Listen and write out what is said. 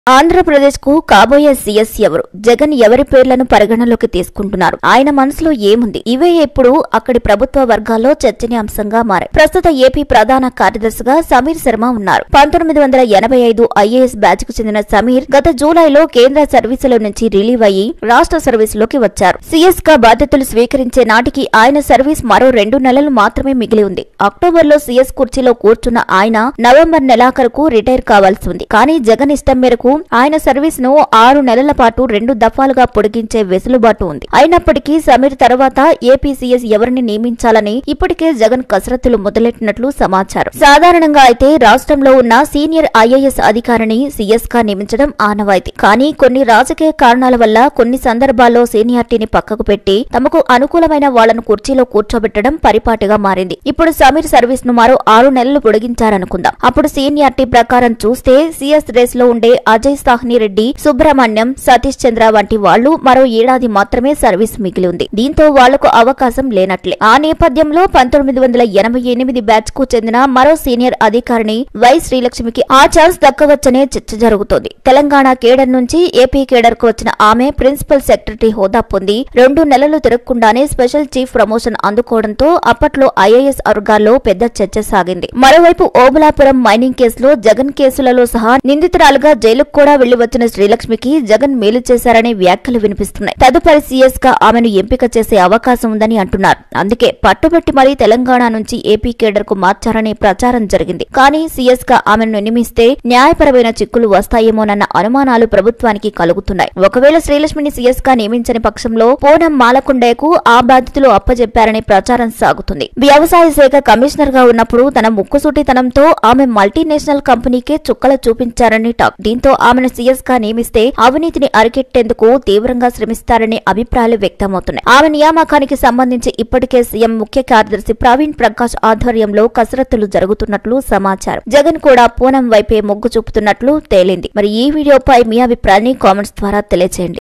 ఆంధ్రప్రదేశ్ కు కాబోయే సీఎస్ ఎవరు జగన్ ఎవరి పేర్లను పరిగణలోకి తీసుకుంటున్నారు ఆయన మనసులో ఏముంది ఇవే ఇప్పుడు అక్కడి ప్రభుత్వ వర్గాల్లో చర్చనీయాంశంగా మారాయి ప్రస్తుత ఏపీ ప్రధాన కార్యదర్శిగా సమీర్ శర్మ ఉన్నారు పంతొమ్మిది వందల ఎనభై ఐదు ఐఏఎస్ బ్యాచ్ కు చెందిన సమీర్ గత జూలైలో కేంద్ర సర్వీసుల నుంచి రిలీవ్ అయ్యి రాష్ట్ర సర్వీసులోకి వచ్చారు సీఎస్ గా బాధ్యతలు స్వీకరించే నాటికి ఆయన సర్వీస్ మరో రెండు నెలలు మాత్రమే మిగిలి ఉంది అక్టోబర్ లో సీఎస్ కుర్చీలో కూర్చున్న ఆయన నవంబర్ నెలాఖరుకు రిటైర్ కావాల్సి ఉంది కానీ జగన్ ఇష్టం మేరకు ఆయన సర్వీస్ ను ఆరు నెలల పాటు రెండు దఫాలుగా పొడిగించే వెసులుబాటు ఉంది అయినప్పటికీ సమీర్ తర్వాత ఏపీ సీఎస్ ఎవరిని నియమించాలని ఇప్పటికే జగన్ కసరత్తులు మొదలెట్టినట్లు సమాచారం సాధారణంగా అయితే రాష్ట్రంలో ఉన్న సీనియర్ ఐఏఎస్ అధికారిని సీఎస్ గా నియమించడం ఆనవాయితీ కానీ కొన్ని రాజకీయ కారణాల వల్ల కొన్ని సందర్భాల్లో సీనియారిటీని పక్కకు పెట్టి తమకు అనుకూలమైన వాళ్లను కుర్చీలో కూర్చోబెట్టడం పరిపాటిగా మారింది ఇప్పుడు సమీర్ సర్వీస్ ను మరో ఆరు నెలలు పొడిగించారనుకుందాం అప్పుడు సీనియారిటీ ప్రకారం చూస్తే సీఎస్ రేస్ లో ఉండే అజయ్ సాహ్ని రెడ్డి సుబ్రహ్మణ్యం సతీష్ చంద్ర వంటి వాళ్లు మరో ఏడాది మాత్రమే సర్వీస్ మిగిలి ఉంది దీంతో వాళ్లకు అవకాశం లేనట్లే ఆ నేపథ్యంలో పంతొమ్మిది వందల ఎనభై ఎనిమిది బ్యాచ్ కు చెందిన మరో సీనియర్ అధికారిని వై శ్రీలక్ష్మికి ఆ ఛాన్స్ దక్కవచ్చనే చర్చ జరుగుతోంది తెలంగాణ కేడర్ నుంచి ఏపీ కేడర్ కు వచ్చిన ఆమె ప్రిన్సిపల్ సెక్రటరీ హోదా పొంది రెండు నెలలు తిరగకుండానే స్పెషల్ చీఫ్ ప్రమోషన్ అందుకోవడంతో అప్పట్లో ఐఏఎస్ వర్గాల్లో పెద్ద చర్చ సాగింది మరోవైపు ఓబులాపురం మైనింగ్ కేసులో జగన్ కేసులలో సహా నిందితురాలుగా జైలుకు కూడా వెళ్లి వచ్చిన శ్రీలక్ష్మికి జగన్ మేలు చేశారనే వ్యాఖ్యలు వినిపిస్తున్నాయి తదుపరి సీఎస్ గా ఆమెను ఎంపిక చేసే అవకాశం ఉందని అంటున్నారు అందుకే పట్టుబట్టి మరీ తెలంగాణ నుంచి ఏపీ కేడర్ కు మార్చారనే ప్రచారం జరిగింది కానీ సీఎస్ గా ఆమెను నియమిస్తే న్యాయపరమైన చిక్కులు వస్తాయేమోనన్న అనుమానాలు ప్రభుత్వానికి కలుగుతున్నాయి ఒకవేళ శ్రీలక్ష్మిని సీఎస్ గా నియమించని పక్షంలో పూనం మాలకొండయ్యకు ఆ బాధ్యతలు అప్పజెప్పారనే ప్రచారం సాగుతుంది వ్యవసాయ శాఖ కమిషనర్ గా ఉన్నప్పుడు తన ముక్కుసూటితనంతో ఆమె మల్టీనేషనల్ కంపెనీకే చుక్కలు చూపించారని టాక్ దీంతో ఆమెను సీఎస్ గా నియమిస్తే అవినీతిని అరికెట్టేందుకు తీవ్రంగా శ్రమిస్తారనే అభిప్రాయాలు వ్యక్తమవుతున్నాయి ఆమె నియామకానికి సంబంధించి ఇప్పటికే సీఎం ముఖ్య కార్యదర్శి ప్రవీణ్ ప్రకాష్ ఆధ్వర్యంలో కసరత్తులు జరుగుతున్నట్లు సమాచారం జగన్ కూడా పూనం వైపే మొగ్గు చూపుతున్నట్లు తేలింది మరి ఈ వీడియోపై మీ అభిప్రాయాన్ని కామెంట్స్ ద్వారా తెలియజేయండి